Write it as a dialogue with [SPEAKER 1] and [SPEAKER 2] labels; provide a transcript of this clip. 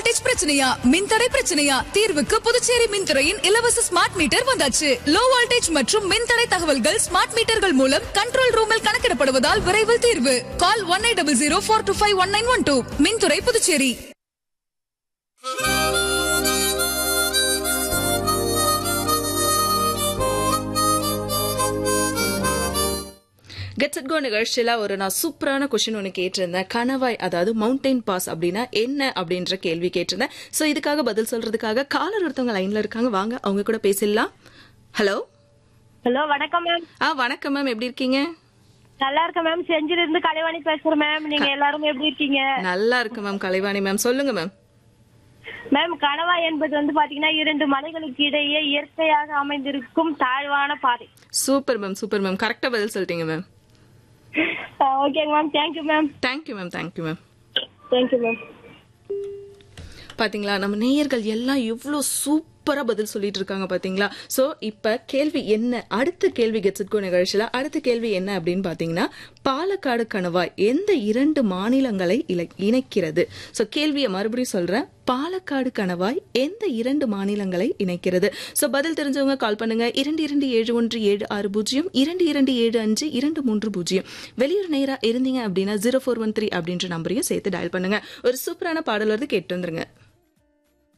[SPEAKER 1] voltage பிரச்சனையா மின்தடை பிரச்சனையா தீர்வுக்கு புதுச்சேரி மின்துறையின் இலவச ஸ்மார்ட் மீட்டர் வந்தாச்சு லோ வோல்டேஜ் மற்றும் மின்தடை தகவல்கள் ஸ்மார்ட் மீட்டர்கள் மூலம் கண்ட்ரோல் ரூமில் கணக்கிடப்படுவதால் விரைவில் தீர்வு call one eight double zero four two five one nine one two மின்துறை புதுச்சேரி
[SPEAKER 2] கெட்ஸ் இட் கோ நிகழ்ச்சியில் ஒரு நான் சூப்பரான கொஷின் ஒன்று கேட்டிருந்தேன் கணவாய் அதாவது மவுண்டைன் பாஸ் அப்படின்னா என்ன அப்படின்ற கேள்வி கேட்டிருந்தேன் ஸோ இதுக்காக பதில் சொல்றதுக்காக காலர் ஒருத்தவங்க லைன்ல இருக்காங்க வாங்க அவங்க கூட பேசிடலாம் ஹலோ
[SPEAKER 3] ஹலோ வணக்கம் மேம்
[SPEAKER 2] ஆ வணக்கம் மேம் எப்படி இருக்கீங்க
[SPEAKER 3] நல்லா இருக்கேன் மேம் செஞ்சில இருந்து கலைவாணி பேசுறேன் மேம் நீங்க எல்லாரும் எப்படி இருக்கீங்க
[SPEAKER 2] நல்லா இருக்கு மேம் கலைவாணி மேம் சொல்லுங்க மேம்
[SPEAKER 3] மேம் கணவா என்பது வந்து பாத்தீங்கன்னா இரண்டு மலைகளுக்கு இடையே இயற்கையாக அமைந்திருக்கும் தாழ்வான பாதை
[SPEAKER 2] சூப்பர் மேம் சூப்பர் மேம் கரெக்டாக பதில் சொல்லிட்டீங்க மேம்
[SPEAKER 3] ஓகேங்க ma'am thank you ma'am
[SPEAKER 2] thank you ma'am thank you ma'am
[SPEAKER 3] thank you ma'am
[SPEAKER 2] பாத்தீங்களா நம்ம நேயர்கள் எல்லாம் எவ்வளோ சூப்பரா பதில் சொல்லிட்டு இருக்காங்க பாத்தீங்களா சோ இப்ப கேள்வி என்ன அடுத்த கேள்வி கெட்ஸிட்கோ நிகழ்ச்சியில அடுத்த கேள்வி என்ன அப்படின்னு பாத்தீங்கன்னா பாலக்காடு கணவாய் எந்த இரண்டு மாநிலங்களை இலை- இணைக்கிறது சோ கேள்வியை மறுபடியும் சொல்றேன் பாலக்காடு கணவாய் எந்த இரண்டு மாநிலங்களை இணைக்கிறது சோ பதில் தெரிஞ்சவங்க கால் பண்ணுங்க இரண்டு இரண்டு ஏழு ஒன்று ஏழு ஆறு பூஜ்ஜியம் இரண்டு இரண்டு ஏழு அஞ்சு இரண்டு மூன்று பூஜ்ஜியம் வெளியூர் நேரா இருந்தீங்க அப்படின்னா ஜீரோ ஃபோர் ஒன் த்ரீ அப்படின்ற நம்பரையும் சேர்த்து டயல் பண்ணுங்க ஒரு சூப்பரான பாடல் வருது கேட்டு வந்துருங்க